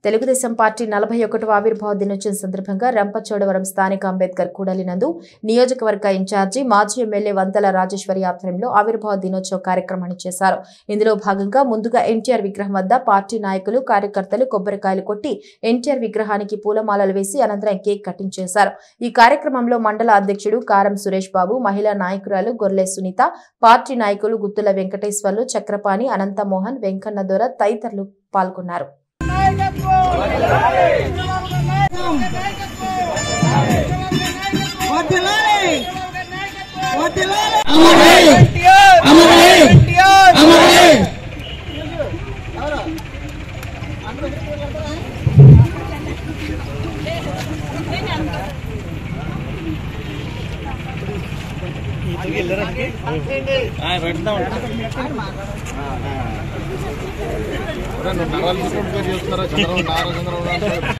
Telugu Desam party నలభై ఒకటవ ఆవిర్భావ దినోత్సవం సందర్భంగా రంపచోడవరం స్థానిక అంబేద్కర్ కూడలి నందు నియోజకవర్గ ఇన్ఛార్జి మాజీ ఎమ్మెల్యే వంతల రాజేశ్వరి ఆధ్వర్యంలో ఆవిర్భావ దినోత్సవ కార్యక్రమాన్ని చేశారు ఇందులో భాగంగా ముందుగా ఎన్టీఆర్ విగ్రహం వద్ద పార్టీ నాయకులు కార్యకర్తలు కొబ్బరికాయలు కొట్టి ఎన్టీఆర్ విగ్రహానికి పూలమాలలు వేసి అనంతరం కేక్ కటింగ్ చేశారు ఈ కార్యక్రమంలో మండల అధ్యక్షుడు కారం సురేష్ బాబు మహిళా నాయకురాలు గొర్లె సునీత పార్టీ నాయకులు గుత్తుల వెంకటేశ్వర్లు చక్రపాణి అనంతమోహన్ వెంకన్న దొర తదితరులు పాల్గొన్నారు వర్ధిల్లాలి! వర్ధిల్లాలి! నరాలు చూసుకుంటూ చేస్తున్నారా చంద్రబాబు నారా చంద్రబాబు నాయుడు